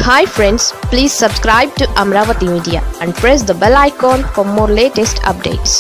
hi friends please subscribe to Amaravati media and press the bell icon for more latest updates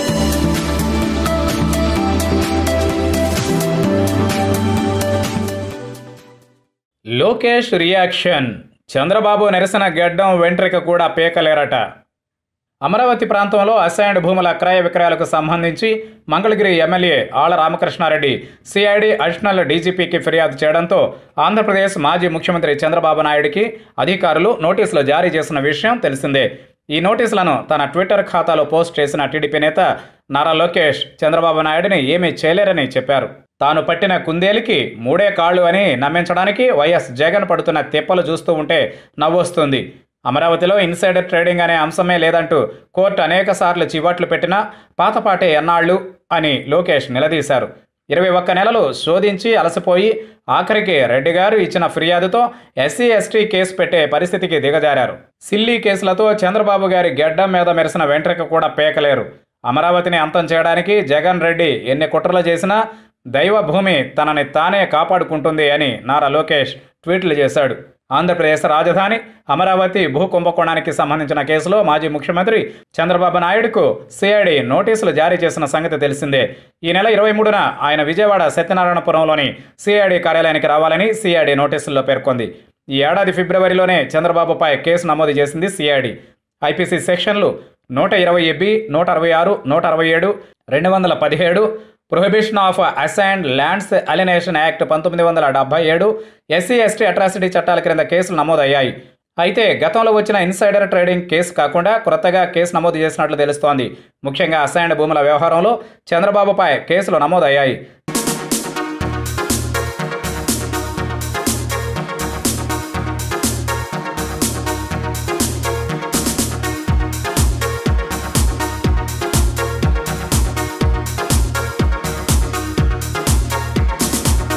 Lokesh reaction Chandrababu నిరసన గడ్డం వెంట్రిక కూడా పీకలేరట అమరావతి ప్రాంతంలో assigned భూముల క్రయ విక్రయాలకు సంబంధించి Mangalagiri MLA Alla Ramakrishnareddy CID additional డీజీపీకి ఫిర్యాదు చేయడంతో ఆంధ్రప్రదేశ్ మాజీ ముఖ్యమంత్రి చంద్రబాబు నాయుడికి అధికారులు నోటీసులు జారీ చేసిన విషయం తెలిసిందే ఈ నోటీసులను తన ట్విట్టర్ ఖాతాలో పోస్ట్ చేసిన టీడీపీ నేత నారా లోకేష్ చంద్రబాబు నాయుడిని ఏమీ చేయలేరని చెప్పారు తాను పట్టిన కుందేలికి మూడే కాళ్ళు అని నమ్మించడానికి వైఎస్ జగన్ పడుతున్న తిప్పలు చూస్తూ ఉంటే నవ్వొస్తుంది అమరావతిలో ఇన్సైడర్ ట్రేడింగ్ అనే అంశమే లేదంటూ కోర్టు అనేక సార్లు చివాట్లు పెట్టినా పాతపాటే ఎన్నాళ్ళు అని లోకేష్ నిలదీశారు ఇరవై ఒక్క నెలలు శోధించి అలసిపోయి ఆఖరికి రెడ్డి గారు ఇచ్చిన ఫిర్యాదుతో ఎస్సీ ఎస్టీ కేసు పెట్టే పరిస్థితికి దిగజారారు సిల్లీ కేసులతో చంద్రబాబు గారి గెడ్డం మీద మెరిసిన వెంట్రుక కూడా పేకలేరు అమరావతిని అంతం చేయడానికి జగన్ రెడ్డి ఎన్ని కుట్రలు చేసినా దైవ భూమి తనని తానే కాపాడుకుంటుంది అని నారా లోకేష్ ట్వీట్లు చేశాడు ఆంధ్రప్రదేశ్ రాజధాని అమరావతి భూ కుంభకోణానికి సంబంధించిన కేసులో మాజీ ముఖ్యమంత్రి చంద్రబాబు నాయుడుకు సిఐడి నోటీసులు జారీ చేసిన సంగతి తెలిసిందే ఈ నెల ఇరవై మూడున ఆయన విజయవాడ సత్యనారాయణపురంలోని సిఐడి కార్యాలయానికి రావాలని సిఐడి నోటీసుల్లో పేర్కొంది ఈ ఏడాది ఫిబ్రవరిలోనే చంద్రబాబుపై కేసు నమోదు చేసింది సిఐడి ఐపీసీ సెక్షన్లు నూట ఇరవై బి నూట అరవై ఆరు నూట అరవై ఏడు రెండు వందల పదిహేడు prohibition of assigned lands alienation act పంతొమ్మిది వందల డెబ్బై ఏడు ఎస్సీ ఎస్టీ అట్రాసిటీ చట్టాల క్రింద కేసులు నమోదయ్యాయి అయితే గతంలో వచ్చిన ఇన్సైడర్ ట్రేడింగ్ కేసు కాకుండా కొత్తగా కేసు నమోదు చేసినట్లు తెలుస్తోంది ముఖ్యంగా అసైన్డ్ భూముల వ్యవహారంలో చంద్రబాబుపై కేసులు నమోదయ్యాయి